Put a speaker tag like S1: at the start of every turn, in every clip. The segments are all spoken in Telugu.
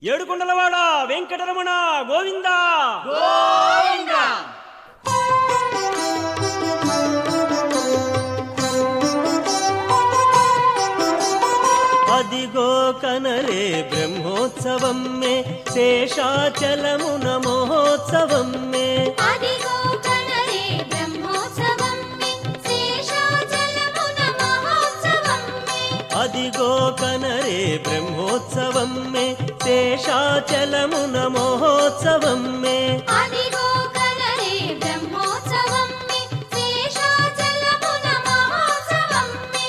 S1: ఏడుకొండలవాడ వెంకటరమణ గోవింద అదిగో కనరే బ్రహ్మోత్సవం మే శేషాచలమున మహోత్సవం మే
S2: అదిగో కనరే బ్రహ్మోత్సవం మే శేషాచలమున మహోత్సవం మే
S1: అదిగో కనరే బ్రహ్మోత్సవం మే శేషాచలమున మహోత్సవం మే
S2: అదిగో కనరే బ్రహ్మోత్సవం మే శేషాచలమున మహోత్సవం మే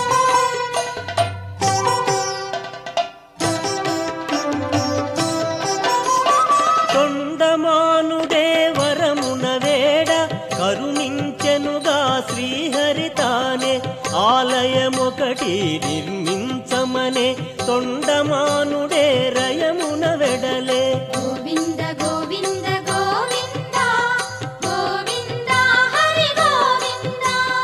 S1: తొండమానుడే వరమున వేడ కరుణించెనుగా శ్రీహరితానే ఆలయమొకటి నిర్మించమనే తొండమానుడే రయమున వెడలే
S2: గోవింద గోవింద గోవింద గోవింద హరి గోవింద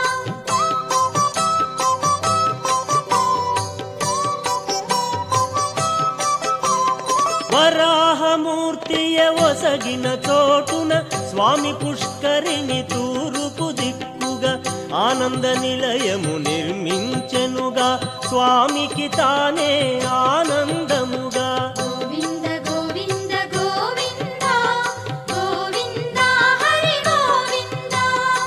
S1: వరాహమూర్తియ ఒసగిన చోటున స్వామి పుష్కరిణి తూరుపు దిక్కుగా ఆనంద నిలయము నిర్మించెనుగా స్వామికి తానే ఆనందముగా
S2: గోవింద గోవింద గోవింద గోవింద హరి గోవింద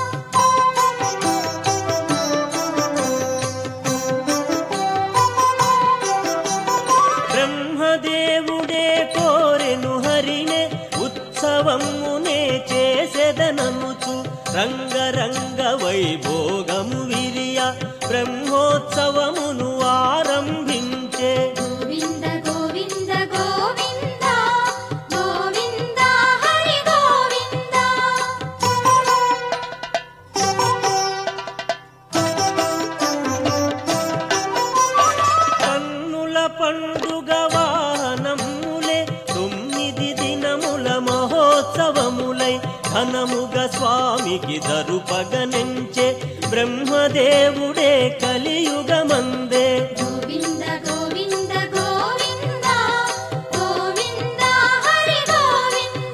S1: బ్రహ్మదేవుడే కోరెను హరినే ఉత్సవమునే చేసెదననుచు రంగరంగ వైభోగము విరియ బ్రహ్మోత్సవమును ఆరంభించే
S2: గోవింద గోవింద గోవింద గోవింద హరి గోవింద
S1: కన్నుల పండుగ వాహనములే తొమ్మిది దినముల మహోత్సవములై ఘనముగ స్వామికి దరుపగనెంచే బ్రహ్మదేవుడే కలియుగమందే
S2: గోవింద గోవింద గోవింద గోవింద హరి గోవింద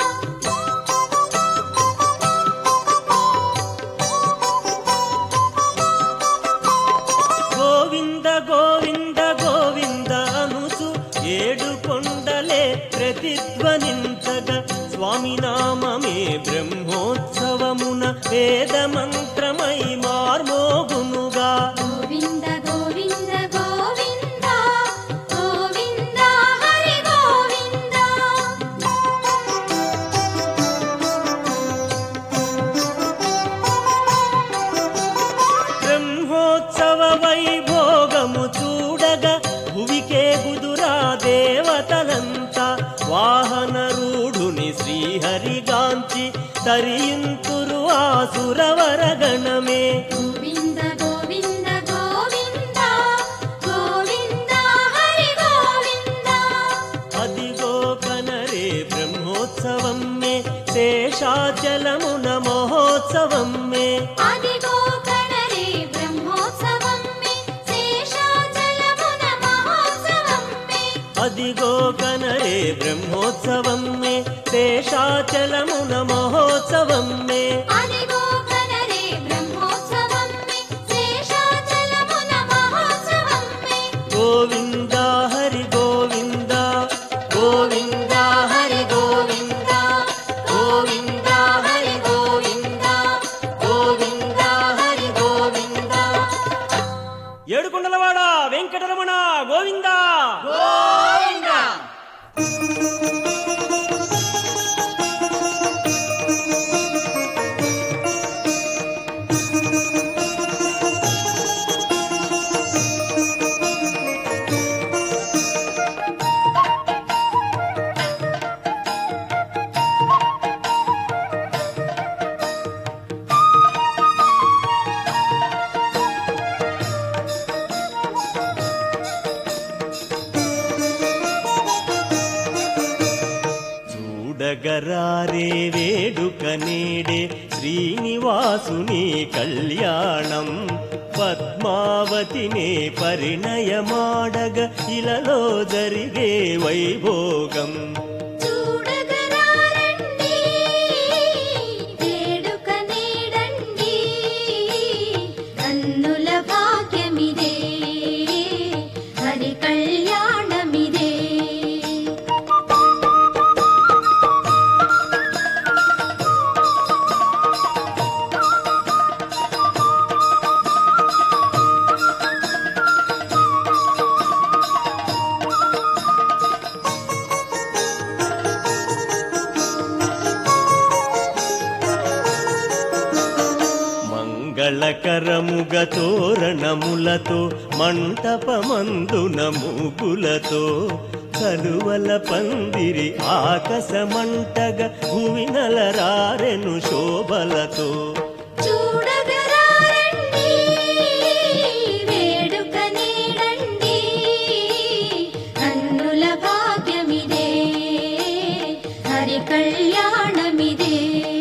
S1: గోవింద గోవింద గోవింద అనుసు ఏడు కొండలే ప్రతిధ్వనించగా స్వామి నామమే బ్రహ్మోత్సవమున వేద మంత్రమై మార్మోగునుగా
S2: గోవింద గోవింద గోవింద గోవింద హరి గోవింద
S1: బ్రహ్మోత్సవ వైభోగము చూడగా భువికే గుదురా దేవతలంతా వాహన రూఢుని శ్రీహరిగాంచి తరియింతురు ఆసురవరగణమే
S2: గోవింద గోవింద గోవింద గోవింద హరి గోవింద
S1: అదిగో కనరే బ్రహ్మోత్సవం మే శేషాచలమున మహోత్సవం మే
S2: అదిగో కనరే బ్రహ్మోత్సవం మే శేషాచలమున మహోత్సవం మే
S1: అదిగో కనరే బ్రహ్మోత్సవం మే శేషాచలమున మహోత్సవం మే
S2: అదిగో కనరే బ్రహ్మోత్సవం మే శేషాచలమున మహోత్సవం మే
S1: గోవింద హరి గోవింద గోవింద హరి గోవింద గోవింద హరి గోవింద గోవింద హరి గోవింద ఏడుకొండలవాడ వెంకటరమణ గోవింద గోవింద చూడగరారే వేడుక నేడే శ్రీనివాసుని కళ్యాణం పద్మావతినే పరిణయమాడగ ఇలలో జరిగే వైభోగం
S2: చూడగరారండి వేడుక నీడండి కన్నుల భాగ్యమిదే హరి కళ్యాణమిదే
S1: మంగళకరముగ తోరణములతో మంటపమందున మూగులతో కలువల పందిరి ఆకాశమంటగ భువినల రారెను శోభలతో
S2: చూడగరారండి వేడుక నీడండి కన్నుల భాగ్యమిదే హరి కళ్యాణమిదే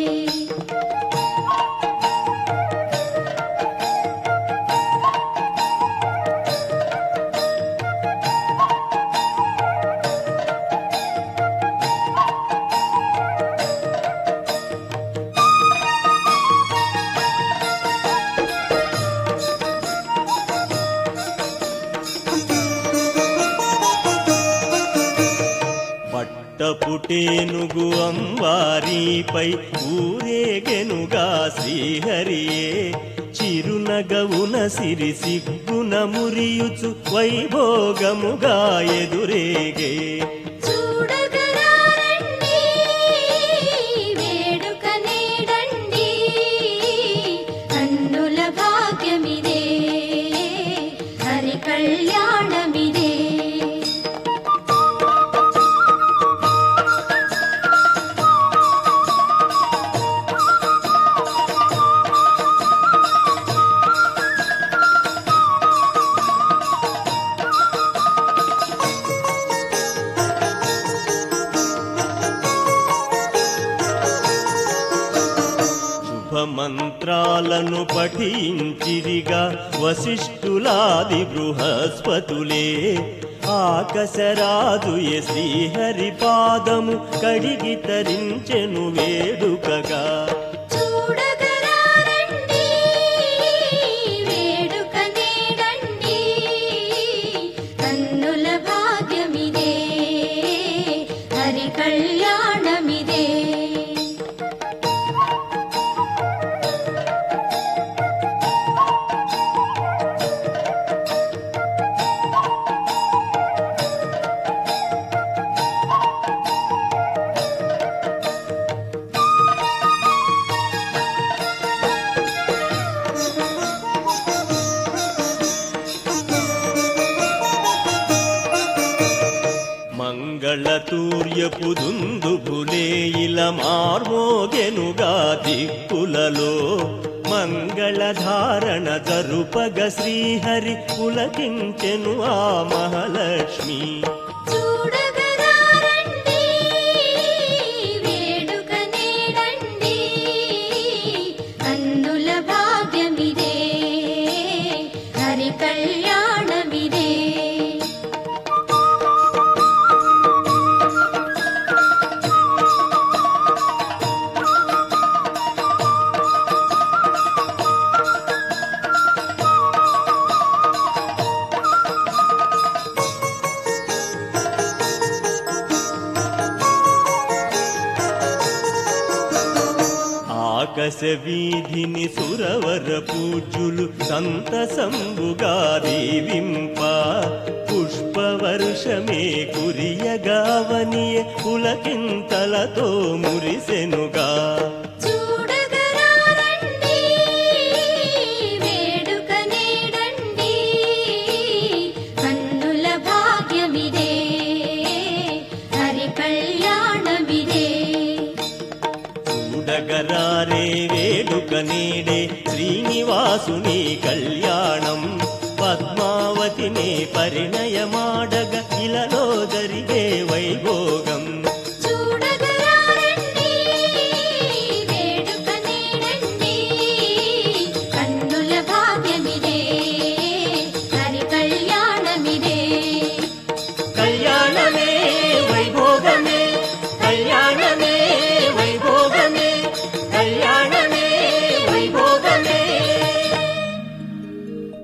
S1: పట్టపుటేనుగు అంబారీపై ఊరేగెనుగా శ్రీహరియే చిరునగవున సిరి సిగ్గున మురియుచు వైభోగముగా ఎదురేగే
S2: చూడగరారండి వేడుక నీడండి కన్నుల భాగ్యమిదే హరి కళ్యాణమిదే
S1: శుభమంత్రాలను పఠించిరిగా వశిష్ఠులాది బృహస్పతులే ఆకశరాజు ఎ శ్రీహరి పాదము కడిగి తరించెను వేడుకగా
S2: చూడగరారండి వేడుక నీడండి కన్నుల భాగ్యమిదే హరి కళ్యాణమిదే
S1: మంగళతూర్యపు దుందుబులే ఇల మార్మోగెనుగా దిక్కులలో మంగళధారణ జరుపగ శ్రీహరి పులకించెను ఆ మహాలక్ష్మి
S2: చూడగరారండి వేడుక నీడండి కన్నుల భాగ్యమిదే హరి కళ్యాణమిదే
S1: ఆకాశ వీధిని సురవర పూజులు సంతసంబుగా దీవింప పుష్పవర్షమే కురియగావనియ పులకింతలతో మురిసెనుగా
S2: చూడగరారండి వేడుక నీడండి కన్నుల భాగ్యమిదే హరి కళ్యాణమిదే
S1: చూడగరారే వేడుక నీడే శ్రీనివాసుని కళ్యాణం పద్మావతిని పరిణయమాడగ ఇలలో జరిగే వైభోగం
S2: చూడగరారండి వేడుక నీడండి కన్నుల భాగ్యమిదే
S1: కళ్యాణ